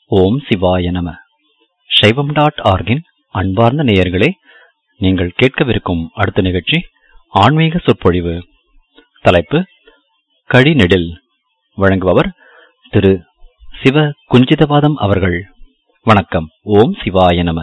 ஓம் சிவாய நம சைவம் டாட் ஆர்கின் அன்பார்ந்த நேயர்களே நீங்கள் கேட்கவிருக்கும் அடுத்த நிகழ்ச்சி ஆன்மீக சொற்பொழிவு தலைப்பு கடிநெடில் வழங்குபவர் திரு சிவ குஞ்சிதபாதம் அவர்கள் வணக்கம் ஓம் சிவாய நம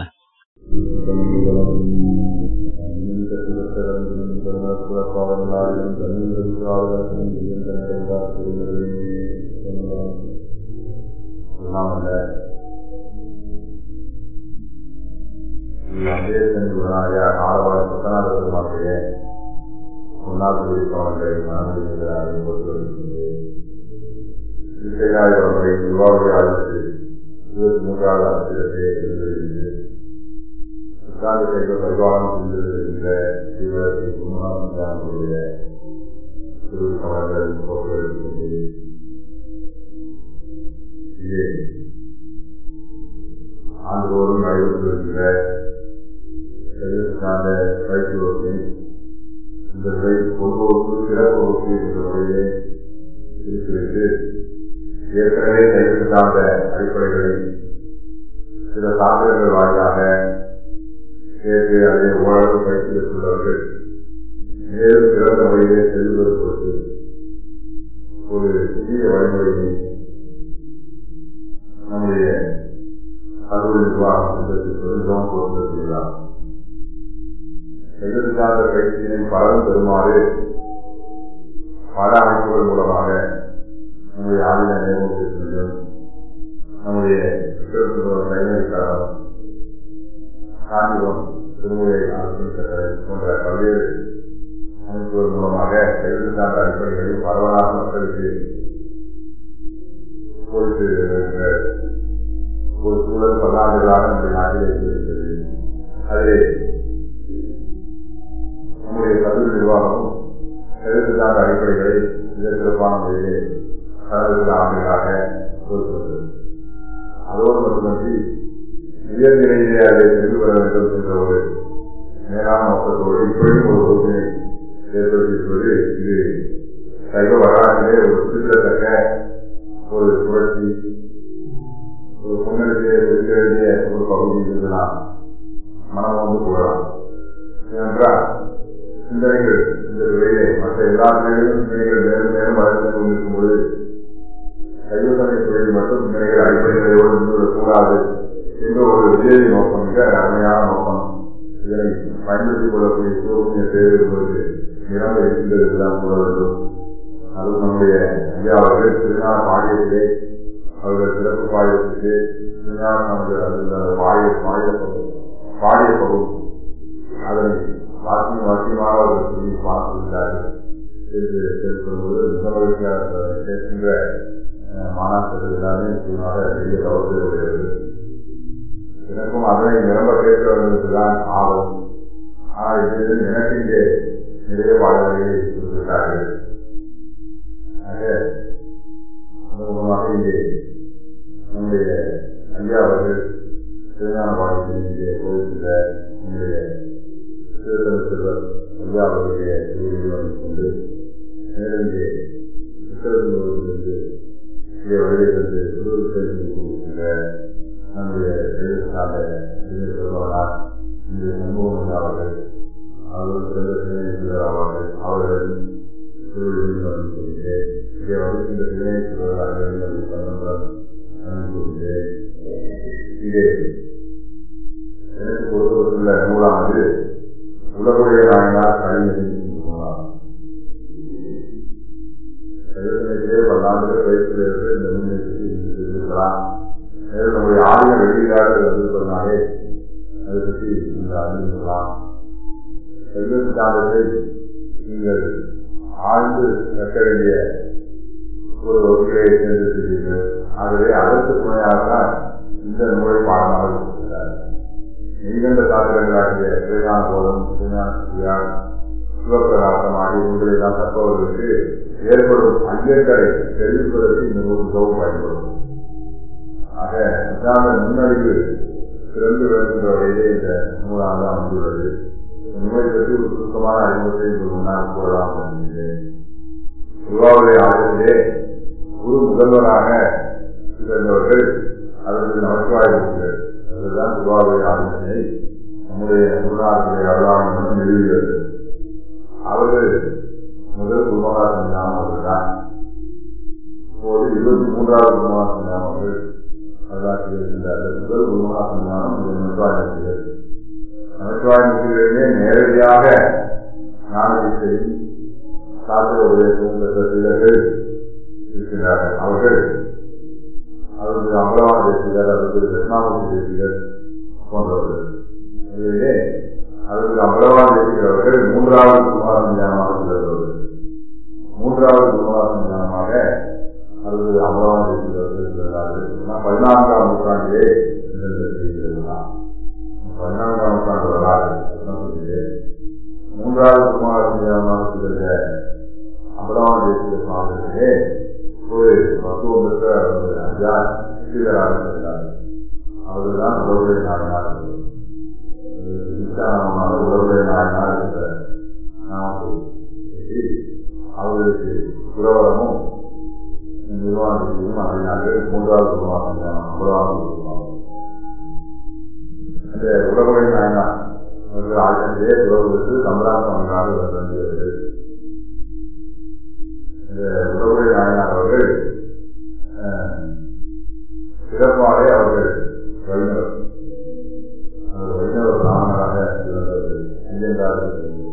ஆளவாய் பத்தனாறு பெருமாளுடைய முன்னாள் குறிப்பவர்களை மனதில் இசைநாயகர்களை விவாவுடைய ஆளுக்கு இருபத்தி மூன்றாவது ஆசிரியத்தை எழுதியிருந்து உட்கார்ந்து செய்த பரிவாரம் சென்றிருக்கின்ற சிவர் குருநாதனுடைய திருக்கவர்கள் போட்டிருக்கிறது இது ஆண்டுதோறும் நடைபெற்றிருக்கின்ற சார்ந்த பயிற்சி வகுப்பில் இந்த பொதுவோக்கு சிறப்பு வகுப்பு என்ற முறையிலே இருக்கிறது ஏற்கனவே கைது சார்ந்த அடிப்படைகளை சில சாதகங்கள் வாயிலாக கேட்டு அதை ஓரளவு பயிற்சி பெற்றுள்ளவர்கள் மேலும் சிறந்த முறையிலே செல்வது பொறுத்து ஒரு புதிய வழிமுறையை நம்முடைய கல்லூரி நிர்வாகம் சங்கத்திற்கு மிகவும் பொருந்திருக்கிறார் எதிர்கால பயிற்சியினை பலரும் பெறுமாறு பல அமைப்புகள் மூலமாக நம்முடைய ஆயுத நியமனத்திற்கும் நம்முடைய கைநெறிக்காரம் காஞ்சிபுரம் திருமுறை ஆலோசனை போன்ற பல்வேறு அமைப்புகள் மூலமாக எதிர்கால அடிப்படைகளில் பரவலாக மக்களுக்கு போயிட்டு ஒரு சூழல் பல்லாண்டுகளாக நம்முடைய நாட்டில் இருக்கிறது அதிலே நம்முடைய கல்லூரி நிர்வாகமும் எழுத்துக்காக அடிப்படைகளை மிக சிறப்பான முறையிலே கடந்த சில ஆண்டுகளாக கொடுக்கிறது அதோடு மட்டுமின்றி உயர்நிலையிலே அதை சென்று வர வேண்டும் என்ற ஒரு மேலான நோக்கத்தோடு இப்படியும் ஒரு வகுப்பினை ஏற்படுத்தியிருப்பது இது சைவ வரலாற்றிலே ஒரு குறிப்பிடத்தக்க ஒரு புரட்சி ஒரு முன்னெடுத்து இருக்க வேண்டிய ஒரு பகுதி என்று நாம் மனம் வந்து கூறலாம் ஏனென்றால் சிந்தனைகள் இந்த துறையிலே மற்ற எல்லா துறைகளிலும் சிந்தனைகள் மேலும் மேலும் வளர்ந்து கொண்டிருக்கும் பொழுது கைவசனை துறையில் மட்டும் சிந்தனைகள் அடிப்படைகளோடு நின்றுவிடக்கூடாது என்ற ஒரு விஜய நோக்கம் மிக அருமையான நோக்கம் இதனை பயன்படுத்திக் கொள்ளக்கூடிய சிவபுண்ணிய தேர்வு நிரம்ப இருக்கின்றது என்றுதான் கூற வேண்டும் அதுவும் நம்முடைய ஐயா அவர்கள் திருநாள பாடியத்திலே அவர்கள் சிறப்பு பாடியத்துக்கு திருநாள் நமக்கு அந்த பாடிய பாடிய பாடிய பகுதி அதனை வாக்கியம் வாக்கியமாக அவர்கள் சொல்லி பார்த்துவிட்டார்கள் என்று சொல்வது மிக மகிழ்ச்சியாக கேட்கின்ற மாணாக்கர்கள் எல்லாமே நிச்சயமாக பெரிய தவறு உடையது எனக்கும் அதனை நிரம்ப கேட்க வேண்டும் என்றுதான் ஆகும் ஆனால் இது எனக்கு இங்கே நிறைய பாடல்களை கொடுத்திருக்கிறார்கள் ஆக அந்த மூலமாக இங்கே நம்முடைய ஐயா அவர்கள் திருஞான பாடத்தில் இங்கே போயிருக்கிற நம்முடைய திருத்தலத்தவர் ஐயா அவர்களுடைய திருவிழாவை கொண்டு மேலும் இங்கே உத்தரவிலிருந்து இங்கே வருகை தந்து புதுவை சென்று கொடுக்கின்ற நம்முடைய சார்ந்த சொல்வார்கள் இந்த சமூகம் அவர்கள் அவர்கள் சிறந்த ஆவார்கள் அவர்கள் திருவிழில் வந்து இங்கே வருகின்ற திணை சொல்வார்கள் சம்பந்தம் அனுப்பிவிட்டேன் இது எனக்கு பொறுத்துள்ள நூலானது உலகுடைய நாயனார் கலைஞரின் சொல்லலாம் கலைஞர்களே பல்லாண்டுகள் பயிற்சியர்கள் இந்த முன்னேற்றத்தை இருக்கலாம் மேலும் நம்முடைய ஆயுத வெளியீடாளர்கள் வந்திருப்பதனாலே அதை பற்றி நீங்கள் அறிந்திருக்கலாம் கல்வி சாதத்தை நீங்கள் ஆழ்ந்து கற்க வேண்டிய ஒரு வகுப்பை சென்றிருக்கிறீர்கள் ஆகவே அதற்கு துணையாகத்தான் இந்த நூலை பாடமாக இருக்கிறார் மெய்கண்ட சாதகங்களாகிய சிவஞான போதம் சிவஞான சிவியார் சிவப்பிரகாசம் ஆகிய நூல்களை எல்லாம் கற்பவர்களுக்கு ஏற்படும் ஐயங்களை தெரிவிப்பதற்கு இந்த நூல் மிகவும் பயன்படும் ஆக இதான முன்னறிவு சிறந்து விளங்குகின்ற வகையிலே இந்த நூலாக அமைந்துள்ளது நூலை பற்றி ஒரு சுருக்கமான அறிமுகத்தை முன்னால் கூறலாம் என்கிறேன் திருவாவூரை ஆலயத்திலே குரு முதல்வராக இருந்தவர்கள் அதற்கு நமச்சிவாய் இருக்கிறது அதுதான் திருவாரூரை ஆலோசனை நம்முடைய குருநாதனுடைய அருளாளர்களும் நிறுவுகிறது அவர்கள் முதல் குருமகா சன்னிதானம் அவர்கள்தான் இப்போது இருபத்தி மூன்றாவது குருமகா சன்னிதானம் அவர்கள் வரலாற்றில் இருக்கின்றார்கள் முதல் குருமகா சன்னிதானம் நமச்சிவாய் இருக்கிறது நமச்சிவாய் இருக்கிறதே நேரடியாக ஞானத்தை சாத்திர உதயத்துவம் பெற்ற சீடர்கள் இருக்கின்றார்கள் அவர்கள் அவருக்கு அம்பலவான தேசிகர் அவருக்கு தட்சிணாமூர்த்தி தேசிகர் போன்றவர்கள் இதிலே அவருக்கு அம்பலவான தேசிகர் அவர்கள் மூன்றாவது குமாரன் ஞானமாக திகழ்ந்தவர்கள் மூன்றாவது குமாரன் ஞானமாக அவருக்கு அம்பலவான தேசிகர் அவர்கள் திகழ்ந்தார்கள் பதினான்காம் நூற்றாண்டிலே செய்திருக்கிறார் பதினான்காம் நூற்றாண்டு வரலாறு மூன்றாவது குமாரன் ஞானமாக திகழ்ந்த அம்பலவான தேசிகர் சுவாமிகளே ஒரு மருத்துவம் பெற்ற ஐயா ஸ்ரீதராக இருந்தார் அவர்தான் உறவுடைய நாடினார் நிச்சானமாக உறவுடைய நாடினார் என்ற அவர்களுக்கு புரவரமும் நிர்வாகத்தையும் அறிஞர்கள் மூன்றாவது உருவாக்கம் அம்பலவாக அந்த உறவுடைய நாயனார் அவர்கள் ஆட்சியிலே உறவுக்கு சம்பிராசமாக வேண்டியது உறவுடைய நாயனார் அவர்கள் சிறப்பாக அவர்கள் வைணவர் அவர் வைணவ பிராமணராக இருந்தவர்கள் எங்கென்றார்கள்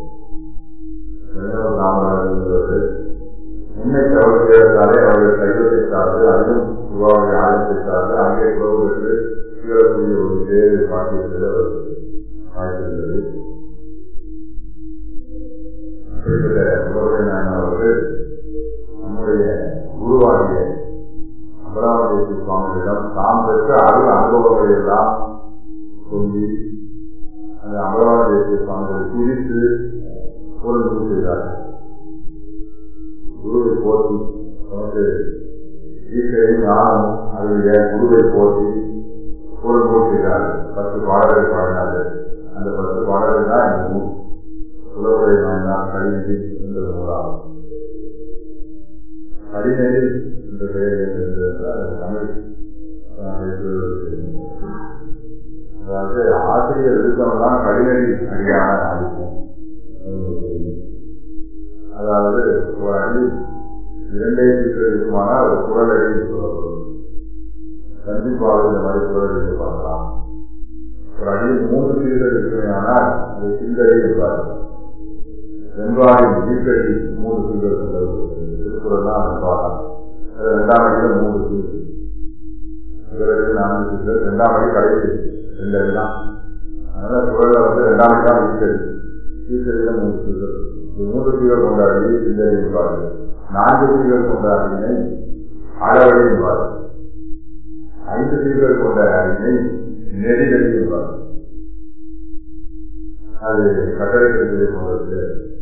வைணவ பிராமணராக இருந்தவர்கள் முன்னை தவறு செய்வதாலே அவர்கள் கைவத்தை சார்ந்து அதிலும் சிவாவுடைய ஆயத்தை சார்ந்து அங்கே புறவுகளுக்கு சீரக்கூடிய ஒரு பேரை காட்டியிருந்தது அவருக்கு வாய்ப்பிருந்தது அப்படிப்பட்ட உறவுடைய நாயனார் அவர்கள் நம்முடைய குருவாகிய அபராமதேசி சுவாமிகளிடம் தாம் பெற்ற அருள் அனுபவங்களை எல்லாம் சொல்லி அந்த அபராமதேசி சுவாமிகளை பிரித்து பொருள் செய்தார்கள் குருவை போற்றி நமக்கு ஈஸ்வரையும் ஞானமும் அருளிய குருவை போற்றி பொருள் செய்தார்கள் பத்து பாடல்கள் பாடினார்கள் அந்த பத்து பாடல்கள் தான் இந்த நூல் உலகுடைய நாயனார் கடினத்தில் இருந்தது நூலாகும் கடிநெறி என்ற பெயர் தமிழ் அதாவது ஆசிரியர் இருக்கவங்கதான் கடிநெறி அடியான ஆதிக்கும் அதாவது ஒரு அடி இரண்டே சீக்கிரம் இருக்குமானால் ஒரு குரல் அடி சொல்லப்படும் கண்டிப்பாக இந்த மாதிரி குரல் அடி பார்க்கலாம் ஒரு அடியில் மூன்று சீர்கள் இருக்குமையானால் அதை சிந்தடி என்பார்கள் வெண்பாரின் வீட்டடி மூன்று சீர்கள் கொண்டது திருக்குறள் தான் வெண்பாகம் அது ரெண்டாம் அடியில் மூன்று சீர்கள் முதலடி நான்கு சீர்கள் ரெண்டாம் அடி கடைசி ரெண்டு அடி தான் அதனால குரலை வந்து ரெண்டாம் அடி தான் வீட்டடி வீட்டடியில் மூன்று சீர்கள் இந்த மூன்று சீர்கள் கொண்ட அடியை சிந்தடி என்பார்கள் நான்கு சீர்கள் கொண்ட அடியினை அளவடி என்பார்கள் ஐந்து சீர்கள் கொண்ட அடியினை நெறிதடி என்பார்கள் அது கட்டளை கருத்திலே போகிறது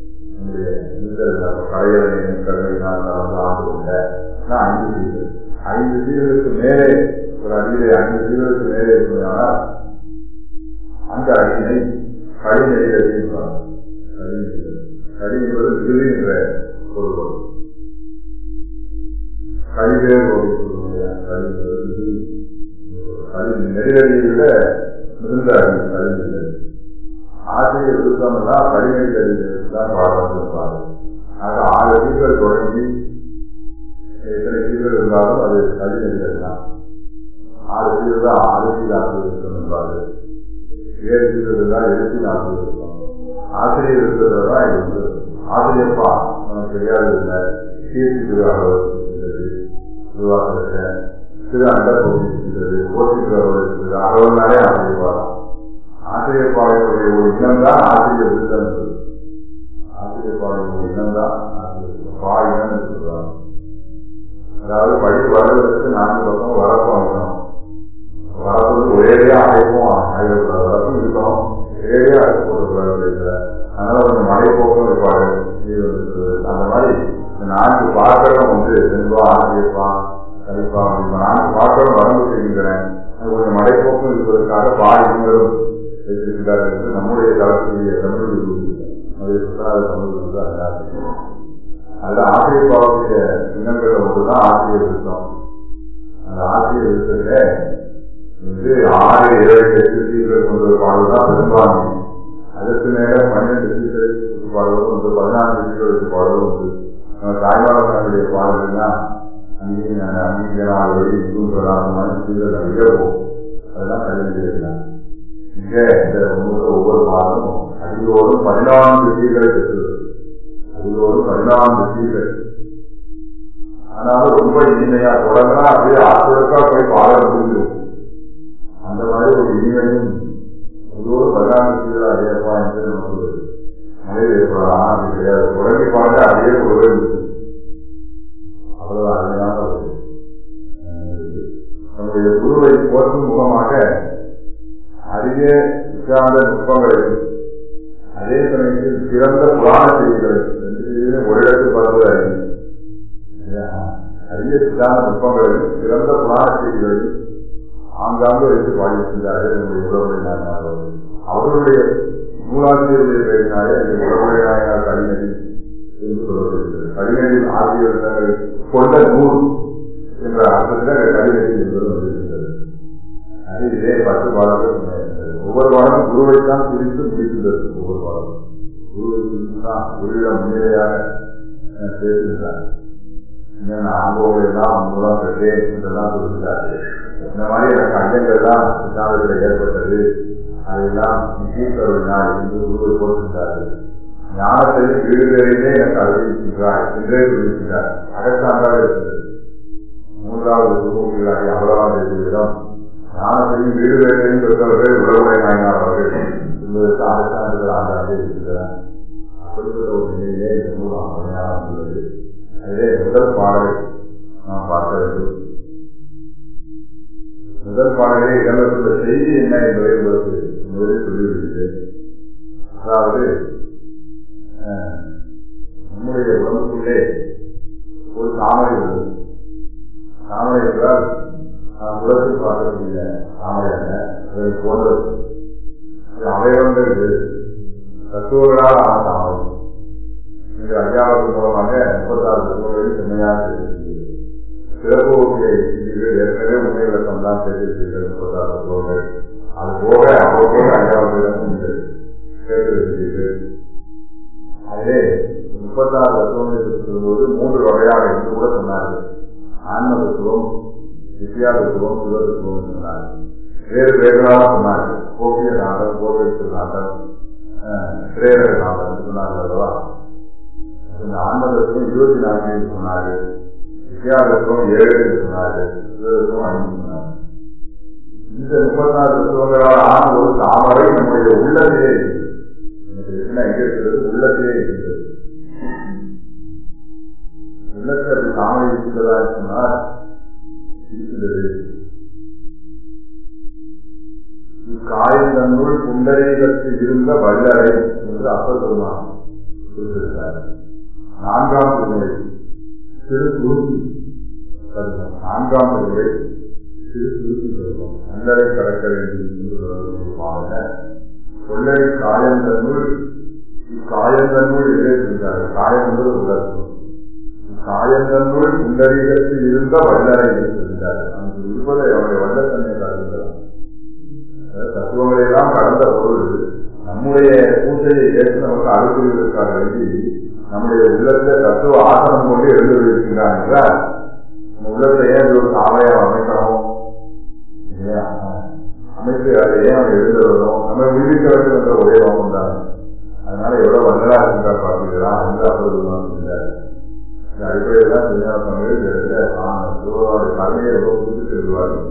கடைகளின் கருவினால் நடந்து ஆண்டு கொண்ட ஐந்து சீர்கள் ஐந்து சீர்களுக்கு மேலே ஒரு அடியிலே ஐந்து சீர்களுக்கு மேலே இருக்குமானால் அந்த அடியினை கடிநெறிதடி என்பார் கடி என்பது விருது என்ற பொருள் கடிவேர் கடி என்பது விருது கடி நெறிதடியை விட மிகுந்த அடி கடி நெறிதடி ஆசிரியர் விருத்தம்னா கடிநெறி அறிஞருக்கு தான் பாடம் இருப்பாங்க ஆக ஆறு சீர்கள் தொடங்கி எத்தனை சீர்கள் இருந்தாலும் அது கடிநெறி தான் ஆறு சீர்கள் தான் ஆயிரத்தி ஆசிரியர் விருத்தம் என்பாரு ஏழு சீர்கள் இருந்தால் எழுபத்தி ஆசிரியர் விருத்தம் ஆசிரியர் இருக்கிறது தான் இது வந்து ஆசிரியப்பா நமக்கு தெரியாது இல்லை கீர்த்தி திருவாரூர் இருக்கின்றது திருவாசகத்தை திரு அண்டப்பகுதி இருக்கின்றது ஓட்டி திருவாரூர் இருக்கிறது அறுபது ஆசிரியப்பாடம் ஆசிரியர் பாடலுடைய ஒரு இனம் தான் ஆசிரியர் விருத்தம் ஆசிரியர் பாடலுடைய இனம் தான் பாடினம் சொல்றாங்க அதாவது படி வருவதற்கு நான்கு பக்கம் வரப்பு அமைக்கணும் வரப்பு வந்து ஒரேடியா அடைப்பும் ஆயிடக்கூடாது வரப்பும் இருக்கணும் ஒரேடியா அடைப்பு போடக்கூடாது இல்லை அதனால கொஞ்சம் மழை போக்கும் இருப்பாரு அந்த மாதிரி இந்த நான்கு பாத்திரம் வந்து செல்வா ஆசிரியப்பா கலிப்பா இப்ப நான்கு பாத்திரம் வரம்பு செய்கின்றன அது கொஞ்சம் மழைப்போக்கும் இருப்பதற்காக பாடிகளும் வைத்திருக்கிறார் என்று நம்முடைய தளக்கூடிய தமிழ் நம்முடைய புத்தகாத தமிழ் வந்து அந்த அதில் ஆசிரியர் பாவக்கூடிய இனங்கள் ஒன்றுதான் ஆசிரியர் விருத்தம் அந்த ஆசிரியர் விருத்தத்திலே சொல்லுவாங்க அதற்கு மேல பன்னெண்டு சீட்டை வச்சு பாடுவதும் உண்டு பதினான்கு சீட்டை வச்சு பாடுவதும் உண்டு நம்ம தாய்மாரனுடைய பாடல்கள்லாம் அங்கேயும் நாங்கள் அங்கீகரம் வழி இந்தும் சொல்லாத மாதிரி சீர்கள் நிறைய போகும் அதெல்லாம் கல்வி இங்க இந்த ஒவ்வொரு ஒவ்வொரு மாதமும் அதிகோடும் பதினான்கு சீர்களை பெற்றுள்ளது அதிகோடும் பதினான்கு சீர்கள் ஆனாலும் ரொம்ப இனிமையா தொடங்கினா அப்படியே ஆசிரியருக்கா போய் பாடல் முடிஞ்சிடும் அந்த மாதிரி ஒரு இனிமையும் அதோடு பதினான்கு சீரா ஏற்பா என்று நமக்கு மழை ஏற்படலாம் அது கிடையாது தொடங்கி பாட அப்படியே கொடுவே முடியும் அவ்வளவு அருமையான ஒரு நம்முடைய குருவை போற்றும் முகமாக அதிக சித்தாந்த நுட்பங்களையும் அதே சமயத்தில் சிறந்த புராண செய்திகளை ஒரு இடத்து பார்த்து அதிக சித்தாந்த நுட்பங்களையும் சிறந்த புராண செய்திகளையும் ஆங்காங்கு வைத்து பாடியிருக்கின்றார்கள் நம்முடைய உறவுரை நாயனார் அவர்களுடைய நூலாசிரியருடைய பெயரினாலே இந்த உறவுரை நாயனார் கடிநதி என்று சொல்லப்படுகிறது கடிநதியில் ஆசிரியர் கொண்ட நூல் என்ற அர்த்தத்தில் கடிநதி என்பது வந்திருக்கின்றது அது இதே பத்து பாடல்கள் ஒவ்வொரு பாடலும் குருவைத்தான் குறித்து முடிக்கின்றது ஒவ்வொரு பாடலும் குருவை குறித்து தான் குருவிடம் முன்னிலையாக பேசுகின்றார் அனுபவங்கள் எல்லாம் மூலம் பெற்றேன் என்றெல்லாம் சொல்கிறார்கள் இந்த மாதிரி எனக்கு அஞ்சங்கள்லாம் சித்தாந்தத்தில் ஏற்பட்டது அதையெல்லாம் தீர்த்தருளினார் என்று குருவை போட்டுகின்றார்கள் ஞானத்தையும் வீடு பேரையுமே எனக்கு அறிவிக்கின்றார் என்றே சொல்லியிருக்கிறார் அகச்சான்றாக இருக்கிறது மூன்றாவது குருமுகளாகிய அபராத தேவியிடம் ஞானத்தையும் வீடு வேலையும் பெற்றவர்கள் உறவுரை நாயனார் அவர்கள் என்பதற்கு அரசாங்கங்கள் ஆண்டாண்டே இருக்கின்றன அப்படிப்பட்ட ஒரு நிலையிலே இந்த நூல் அருமையாக உள்ளது அதிலே முதல் பாடலை நாம் பார்க்க வேண்டும் முதல் பாடலே இடம்பெற்றுள்ள செய்தி என்ன என்பதை உங்களுக்கு முதலில் சொல்லிவிடுகிறேன் அதாவது நம்முடைய உடம்புக்குள்ளே ஒரு தாமரை உள்ளது தாமரை என்றால் உலகத்தில் பார்க்கக்கூடிய தாமரை அல்ல அதை போன்றது அவயவங்கள் தத்துவங்களால் ஆன தாமரை இந்த அஞ்சாவது மூலமாக முப்பத்தாறு தத்துவங்களில் செம்மையாக தெரிவிக்கிறது சிறப்புடைய செய்திகள் ஏற்கனவே உண்மை விளக்கம் தான் தெரிவித்தீர்கள் முப்பத்தாறு தத்துவங்கள் அது போக அவ்வளவு அஞ்சாவது விளக்கம் உண்டு கேட்டிருக்கிறீர்கள் அதிலே முப்பத்தாறு தத்துவங்கள் சொல்லும்போது மூன்று வகையாக என்று கூட சொன்னார்கள் ஆன்ம தத்துவம் வித்யா தத்துவம் சிவ தத்துவம் சொன்னார்கள் வேறு வேறுகளாக சொன்னார்கள் கோபிய நாதம் கோபிய நாதம் பிரேரக நாதம் சொன்னார்கள் அல்லவா இந்த ஆன்ம தத்துவம் இருபத்தி நான்கு என்று சொன்னார்கள் வித்யா தத்துவம் ஏழு என்று சொன்னார்கள் சிவ தத்துவம் ஐந்து சொன்னார்கள் இந்த முப்பத்தாறு தத்துவங்களால் ஆன ஒரு தாமரை நம்முடைய உள்ளத்திலே என்ன எங்க இருக்கிறது உள்ளத்திலே இருக்கிறது உள்ளத்தில் அப்படி தாமரை இருக்கிறதா சொன்னால் இருக்கிறது இக்காயந்தன்னுள் புண்டரீகத்தில் இருந்த வல்லரை என்று அப்பர் பெருமான் குறிப்பிட்டார் நான்காம் திருமுறை திரு குருத்தி நான்காம் திருமுறை திரு குருத்தி சொல்வோம் நல்லரை கடக்க வேண்டும் என்று சொல்லுவாங்க கொள்ளை காயந்தன்னுள் இக்காயந்தன்னுள் எதிரே சொல்கிறார்கள் காயம் என்பது உலகம் காயந்தன்னுள் புண்டரீகத்தில் இருந்த வல்லரை சொல்கிறார்கள் அங்கு இருப்பதை அவருடைய வல்லத்தன்மை காட்டுகிறார் தத்துவங்களை எல்லாம் கடந்த பொருள் நம்முடைய பூசையை ஏற்று நமக்கு அனுப்புவதற்காக வேண்டி நம்முடைய உள்ளத்தை தத்துவ ஆசனம் கொண்டு எழுந்து இருக்கின்றான் என்றால் நம்ம உள்ளத்தை ஏன் ஒரு சாவையை அமைக்கணும் அமைத்து அதை ஏன் நம்ம எழுந்து வரணும் நம்ம உயிரிக்க வேண்டும் என்ற ஒரே நோக்கம் தான் அதனால எவ்வளவு வல்லலா இருக்கின்றார் பார்த்தீங்களா என்று அப்போது சொல்கிறார் இந்த அடிப்படையில் தான் விஞ்ஞான தமிழ் இந்த இடத்துல சிவனுடைய கருணையை எவ்வளவு குறித்து செல்வார்கள்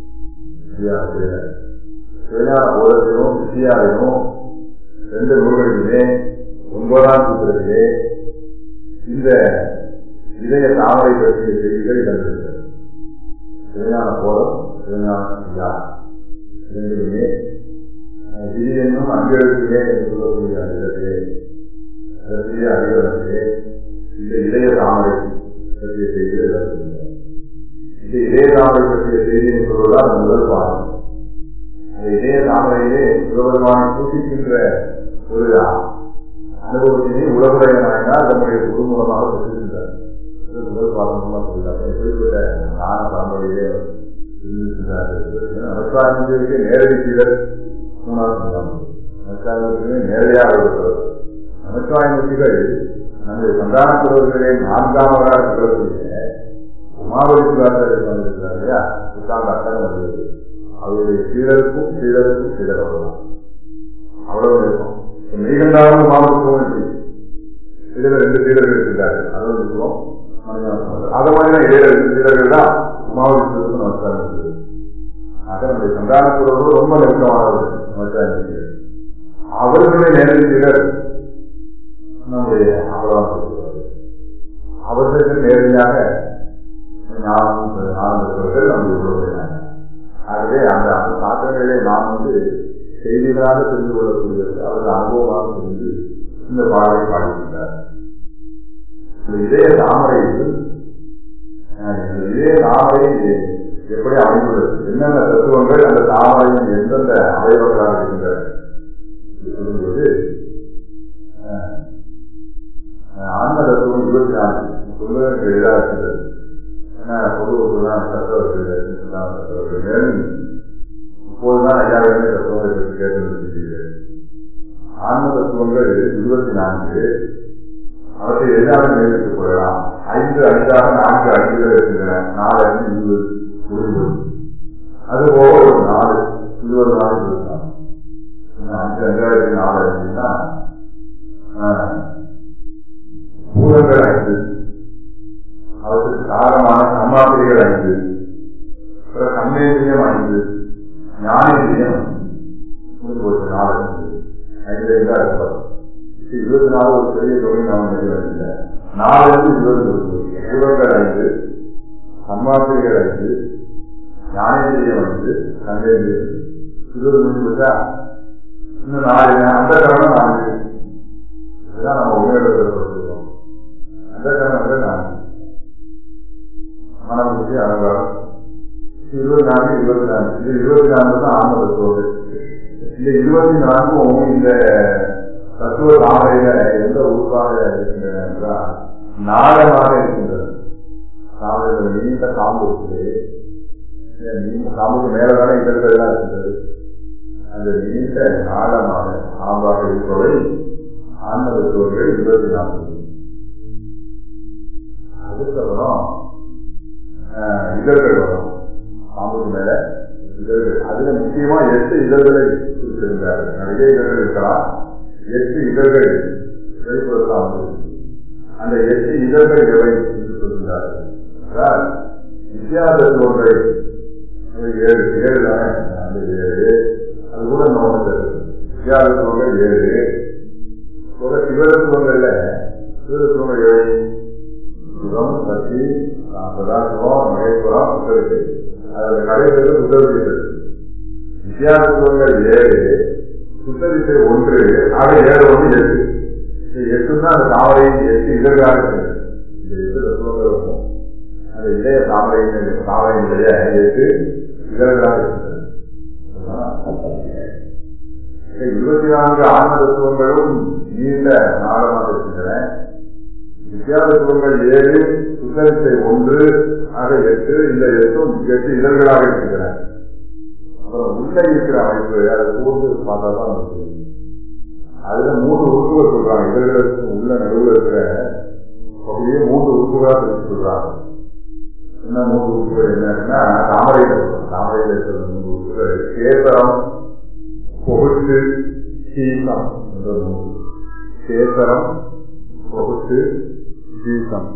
சிவஞான போதத்திலும் வித்தியாலையும் ரெண்டு நூல்களிலே ஒன்பதாம் சூத்திரத்திலே இந்த இதய தாமரை பற்றிய செய்திகள் இடம்பெறுகிறது சிவஞான போதம் சிவஞான வித்யா இரண்டிலுமே விதி என்னும் அங்கிருக்கிறே என்று சொல்லக்கூடிய அந்த இடத்திலே அதற்கே அதிகாரத்திலே இந்த இதய தாமரை பற்றிய செய்திகள் இடம்பெறுகிறது இந்த இதய தாமரை பற்றிய செய்தியை சொல்வதால் முதல் பாடம் அந்த இதய தாமரையிலே சிவபெருமானை பூசிக்கின்ற ஒரு அனுபவத்தினை உலகுடைய நாயனார் நம்முடைய குரு மூலமாக பெற்றிருக்கிறார் முதல் பாடமாக சொல்கிறார் எப்படிப்பட்ட ஞான பரம்பரையிலே இருந்திருக்கிறார்கள் நமஸ்காரத்திற்கு நேரடி சீரர் மூணாவது நமச்சிவாயமூர்த்தியுமே நேரடியாக இருக்கிறது நமச்சிவாயமூர்த்திகள் நம்முடைய சந்தானத்துறவர்களே நான்காமதாக சொல்லக்கூடிய உமாவதி சிவாச்சாரியர் வந்திருக்கிறார் இல்லையா உட்கார்ந்து அக்கறை வருகிறது அவருடைய சீடருக்கும் சீடருக்கும் சீடர் அவ்வளவுதான் அவ்வளவு இருக்கும் மெய்கண்டாவும் உமாவதிக்கும் இதுல ரெண்டு சீடர்கள் இருக்கின்றார்கள் அது ஒரு சொல்லுவோம் அது மாதிரிதான் ஏழு ரெண்டு சீடர்கள் தான் உமாவதி நமஸ்காரம் இருக்குது ஆக நம்முடைய சந்தானத்துறவர்கள் ரொம்ப நெருக்கமானவர்கள் நமஸ்காரம் அவர்களுடைய நேரடி சீடர் நம்முடைய அபராதம் அவர்களுக்கு நேரடியாக ஞானம் ஆனந்தவர்கள் நம்முடைய உறவுகள் ஆகவே அந்த அந்த தாக்கங்களிலே நாம் வந்து செய்திகளாக தெரிந்து கொள்ளக்கூடியது அவர்கள் அனுபவமாக தெரிந்து இந்த பாடலை பாடியிருக்கிறார் இந்த இதய தாமரையில் இந்த இதய தாமரை எப்படி அமைந்துள்ளது என்னென்ன தத்துவங்கள் அந்த தாமரையின் எந்தெந்த அவயவங்களாக இருக்கின்றன சொல்லும்போது ஆன்ம தத்துவம் இருபத்தி நாலு சொல்லுவதற்கு எதிராக இருக்கின்றது ஏன்னா பொது சொல்லாம் தத்துவர்கள் மேலும் இப்போதுதான் ஐயாயிரமே தத்துவங்களை பற்றி கேட்டு ஆன்ம தத்துவங்கள் இருபத்தி நான்கு அவற்றை எல்லாரும் நியமித்துக் கொள்ளலாம் ஐந்து ஐந்தாக நான்கு அடிகள் இருக்கின்றன நாலு அஞ்சு இருபது முடிவு அதுபோக ஒரு நாலு இருபது நாள் இருக்கலாம் அஞ்சு அஞ்சாயிரத்தி நாலு அஞ்சுன்னா பூதங்கள் ஐந்து அவற்றுக்கு காரணமான சம்மாத்திரிகள் ஐந்து அப்புறம் கண்ணேந்திரியம் ஐந்து ஞானேந்திரியம் முடிவு ஒரு நாலு ஐந்து ஐந்தா இருப்பார் இருபத்தி நாலு ஒரு பெரிய தொகை நாம் நினைவில் நாலு இருபது பூதங்கள் ஐந்து சம்மாத்திரிகள் ஐந்து ஞானேந்திரியம் ஐந்து கண்ணேந்திரியம் இருபது முடிவுட்டா இன்னும் நாலு அந்த காரணம் நான்கு இதுதான் நம்ம உண்மையில சொல்லப்படுகிறோம் அந்த காரணம் நான்கு மனம் புத்தி அலங்காரம் இருபத்தி நான்கு இருபத்தி நான்கு இது இருபத்தி நான்கு தான் ஆன்ம தத்துவம் இந்த இருபத்தி நான்கும் இந்த தத்துவ தாமரையில எந்த உருவாக இருக்கின்றன என்றால் நாடமாக இருக்கின்றது தாமரையில் நீண்ட காம்பு இருக்குது நீண்ட காம்புக்கு மேலதானே இதழ்கள்லாம் இருக்கின்றது அந்த நீண்ட நாடமாக ஆம்பாக இருப்பவை ஆன்ம தத்துவங்கள் இருபத்தி நான்கு அதுக்கப்புறம் இதழ்கள் வரும் பாம்புக்கு மேல இதழ்கள் அதுல முக்கியமா எட்டு இதழ்களை குறிப்பிட்டிருந்தார்கள் நிறைய இதழ்கள் இருக்கலாம் எட்டு இதழ்கள் வெளிப்படுத்தலாம் வந்து அந்த எட்டு இதழ்கள் எவை என்று சொல்கிறார்கள் வித்யாதத்துவங்களை ஏழு ஏழு தானே அந்த ஏழு அது கூட நம்ம வித்யாதத்துவங்கள் ஏழு ஒரு சிவதத்துவங்கள்ல சிவதத்துவங்கள் ஏழு சிவம் சக்தி சதாசிவம் மகேஸ்வரம் புத்தரிசை அதில் கடைசியில் புத்தரிசை வித்தியாசத்துவங்கள் ஏழு புத்தரிசை ஒன்று ஆக ஏழு ஒன்று எட்டு எட்டு தான் அந்த தாமரை எட்டு இதழ்களாக இருக்கிறது இந்த எட்டு தத்துவங்களும் அந்த இதய தாமரை தாமரையினுடைய எட்டு இதழ்களாக இருக்கிறது இருபத்தி நான்கு ஆன்ம தத்துவங்களும் நீண்ட நாளமாக இருக்கின்றன வித்தியாசத்துவங்கள் ஏழு சுத்தரிசை ஒன்று ஆக எட்டு இந்த எட்டும் எட்டு இதழ்களாக இருக்கின்றன அப்புறம் உள்ள இருக்கிற அமைப்பு அதை கூர்ந்து பார்த்தா தான் நமக்கு அதுல மூன்று உறுப்புகள் சொல்றாங்க இதழ்களுக்கு உள்ள நடுவில் இருக்கிற அப்படியே மூன்று உறுப்புகளாக பிரித்து சொல்றாங்க என்ன மூன்று உறுப்புகள் என்னன்னா தாமரையில் சொல்றோம் தாமரையில் இருக்கிற மூன்று உறுப்புகள் கேசரம் பொகுட்டு சீசம் என்ற மூன்று கேசரம் பொகுட்டு சீசம்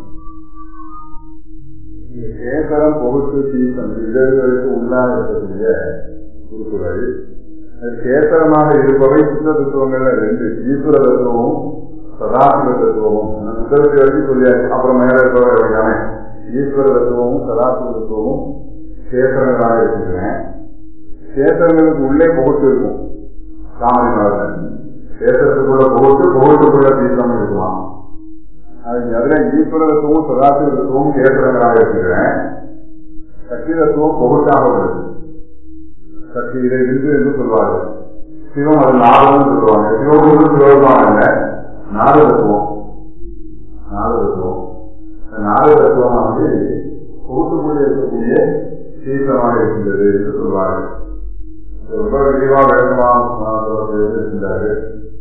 கேசரம் பொகுட்டு சீசம் இதழ்களுக்கு உள்ளாக இருக்கக்கூடிய உறுப்புகள் கேசரமாக இருப்பவை சுத்த தத்துவங்கள்ல ரெண்டு ஈஸ்வர தத்துவமும் சதாசிவ தத்துவமும் முதலுக்கு வரைக்கும் சொல்லியாச்சு அப்புறம் மேல இருப்பவர்கள் தானே ஈஸ்வர தத்துவமும் சதாசிவ தத்துவமும் கேசரங்களாக இருக்கின்றன கேசரங்களுக்கு உள்ளே புகட்டு இருக்கும் காமதி மலர் கேசரத்துக்குள்ள புகட்டு புகட்டுக்குள்ள தீர்த்தம் இருக்குமா அதுல ஈஸ்வர தத்துவமும் சதாசிவ தத்துவமும் கேசரங்களாக இருக்கின்றன சக்தி தத்துவம் புகட்டாக உள்ளது சக்தி இதை இருந்து என்று சொல்வார்கள் சிவம் அது நாதம் சொல்லுவாங்க சிவகுரு சிவபெருமான் அல்ல நாத தத்துவம் நாத தத்துவம் நாத தத்துவமானது கூட்டுக்குள்ளே இருக்கக்கூடிய சீக்கிரமாக இருக்கின்றது என்று சொல்வார்கள் ரொம்ப விரிவா விளக்கமா இருந்தாரு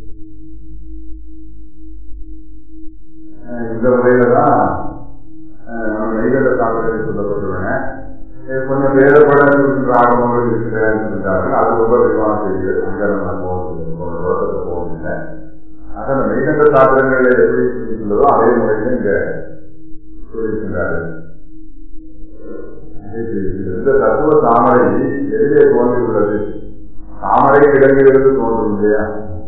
இந்த முறையில தான் நம்ம நெய்வேத சாப்பிட்டு சொல்லப்பட்டுள்ளன கொஞ்சம் வேறுபட ஆகமங்கள் இருக்கிறேன்னு சொல்லிட்டாங்க அது ரொம்ப விரிவான செய்தி அங்கே நம்ம போகிறது போகவில்லை ஆக அந்த மெய்கண்ட சாத்திரங்களை எப்படி சொல்லிட்டுள்ளதோ அதே முறையில் இங்க சொல்லியிருக்கின்றார்கள் இந்த தத்துவ தாமரை எதிரே தோன்றியுள்ளது தாமரை கிழங்கிலிருந்து தோன்றும் இல்லையா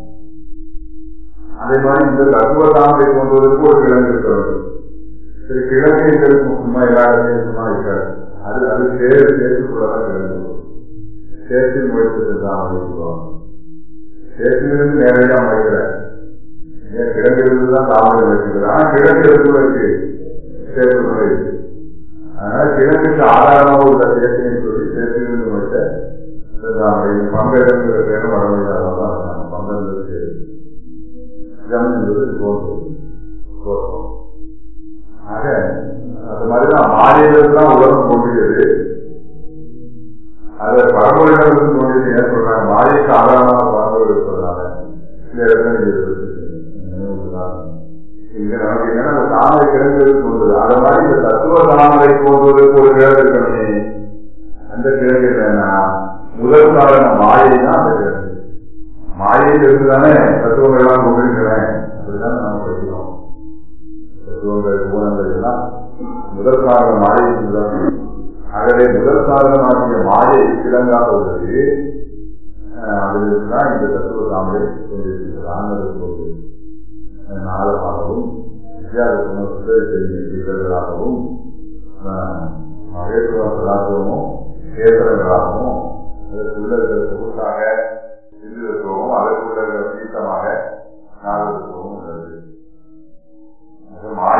அதே மாதிரி இந்த தத்துவ தாமரை தோன்றுவதற்கு ஒரு கிழங்கு இருக்கிறது சரி கிழங்கு எங்களுக்கு சும்மா எல்லா இடத்தையும் சும்மா இருக்காது அது அது சேரு சேர்த்துக்குள்ளதான் கிழங்கு சேர்த்து முயற்சி தாமரை சொல்லுவாங்க சேர்த்திலிருந்து நேரடியா முளைக்கிறேன் கிழங்கிலிருந்து தான் தாமரை முளைக்கிறது ஆனா கிழங்கு எதுக்கு சேர்த்துக்குள்ள இருக்கு அதனால கிழங்குக்கு ஆதாரமாக உள்ள சேர்க்கைன்னு சொல்லி சேர்த்திலிருந்து முளைத்த பங்கெடுங்கிற பேரும் வர முடியாதான் பங்கெடுத்து ஜம் என்பது தோற்றம் ஆக அது மாதிரிதான் மாநிலத்தில் தான் உலகம் தோன்றியது அது பரம்பரைகளுக்கு தோன்றியது ஏன் சொல்றாங்க மாயைக்கு ஆதாரமாக பரம்பரை இருப்பதனால இந்த இடத்துல இங்க நமக்கு என்னன்னா அந்த தாமரை கிழங்கு தோன்றுது அது மாதிரி இந்த தத்துவ தாமரை தோன்றுவதற்கு ஒரு கிழங்கு இருக்கணுமே அந்த கிழங்கு என்னன்னா முதல் காரணம் மாயை தான் அந்த கிழங்கு மாயையில் இருந்துதானே தத்துவங்கள் எல்லாம் கொண்டிருக்கிறேன் அப்படிதான் நாம் படிக்கிறோம் தத்துவங்கள் ஊனங்கள் எல்லாம் முதல் காரணம் மாயை ஆகவே முதல் காரணமாகிய மாயை கிழங்காக உள்ளது அதிலிருந்துதான் இந்த தத்துவ தாமரை கொண்டிருக்கிறது ஆண்களுக்கு போது நாளமாகவும் வித்தியாசமான சுந்தரி செய்யும் வீரர்களாகவும் மகேஸ்வரர்களாகவும் கேசரங்களாகவும் அதற்குள்ள இருக்கிற சொகுசாக இந்துத்துவமும் அதற்குள்ள இருக்கிற தீர்த்தமாக நாகத்துவமும் உள்ளது